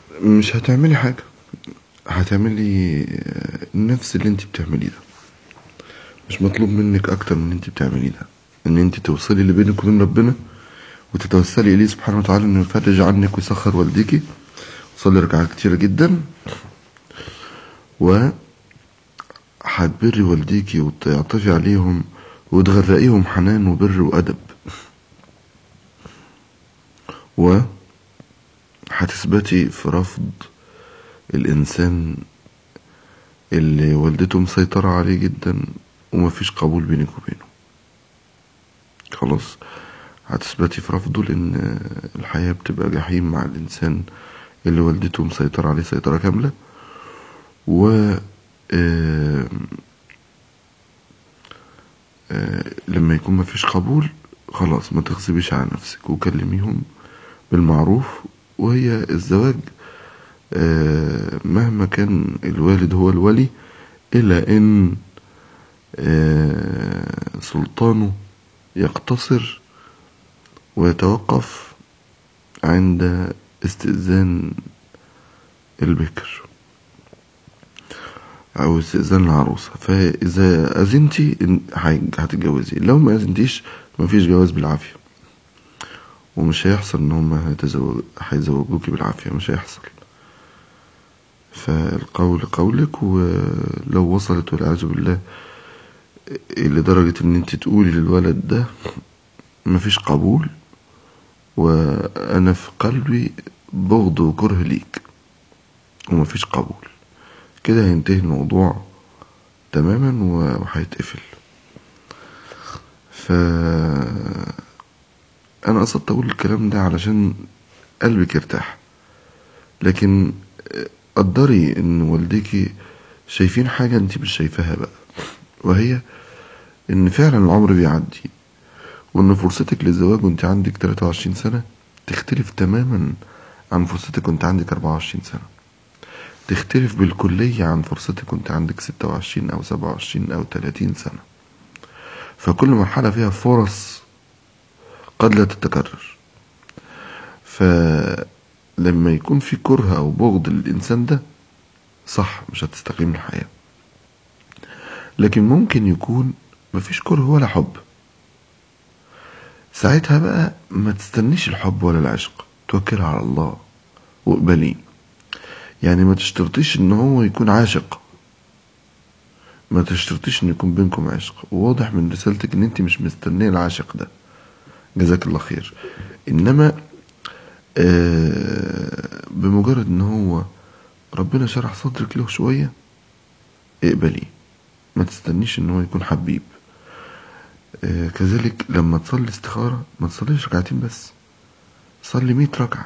مش هتعملي حاجة هتعملي نفس اللي انت بتعمليه ده مش مطلوب منك اكتر من اللي انت بتعمليه ده ان انت توصلي اللي بينك وبين ربنا وتتوسلي اليه سبحانه وتعالى انه يفرج عنك ويسخر والديكي صلي ركعات كتيرة جدا و هتبري والديكي وتعطفي عليهم وتغرقيهم حنان وبر وأدب و هتثبتي في رفض الإنسان اللي والدته مسيطرة عليه جدا ومفيش قبول بينك وبينه خلاص هتثبتي في رفضه لأن الحياة بتبقى جحيم مع الإنسان اللي والدته مسيطرة عليه سيطرة كاملة و آه، آه، لما يكون مفيش قبول خلاص ما تغصبيش على نفسك وكلميهم بالمعروف وهي الزواج آه، مهما كان الوالد هو الولي إلا إن سلطانه يقتصر ويتوقف عند استئذان البكر او استئذان العروسة فاذا اذنتي هتتجوزي لو ما اذنتيش مفيش جواز بالعافية ومش هيحصل ان هما هيزوجوكي بالعافية مش هيحصل فالقول قولك ولو وصلت والعياذ بالله لدرجة ان انت تقولي للولد ده مفيش قبول وانا في قلبي بغض وكره ليك ومفيش قبول كده هينتهي الموضوع تماما وهيتقفل ف انا قصدت اقول الكلام ده علشان قلبك يرتاح لكن قدري ان والديكي شايفين حاجة انت مش شايفاها بقى وهي ان فعلا العمر بيعدي وان فرصتك للزواج وانت عندك 23 سنة تختلف تماما عن فرصتك وانت عندك 24 سنة تختلف بالكلية عن فرصتك وانت عندك 26 او 27 او 30 سنة فكل مرحلة فيها فرص قد لا تتكرر فلما يكون في كره او بغض للانسان ده صح مش هتستقيم الحياة لكن ممكن يكون مفيش كره ولا حب ساعتها بقى ما تستنيش الحب ولا العشق توكل على الله واقبليه يعني ما تشترطيش ان هو يكون عاشق ما تشترطيش ان يكون بينكم عشق وواضح من رسالتك ان انت مش مستنيه العاشق ده جزاك الله خير انما آه بمجرد ان هو ربنا شرح صدرك له شوية اقبليه ما تستنيش ان هو يكون حبيب آه كذلك لما تصلي استخارة ما تصليش ركعتين بس صلي مية ركعة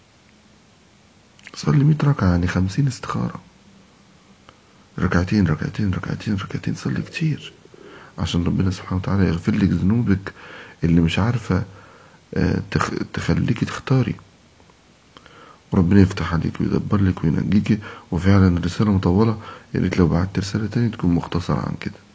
صلي مية ركعة يعني خمسين استخارة ركعتين ركعتين ركعتين ركعتين صلي كتير عشان ربنا سبحانه وتعالى يغفر لك ذنوبك اللي مش عارفة تخليكي تختاري وربنا يفتح عليك ويدبر لك وينجيكي وفعلا الرسالة مطولة يا ريت لو بعت رسالة تاني تكون مختصرة عن كده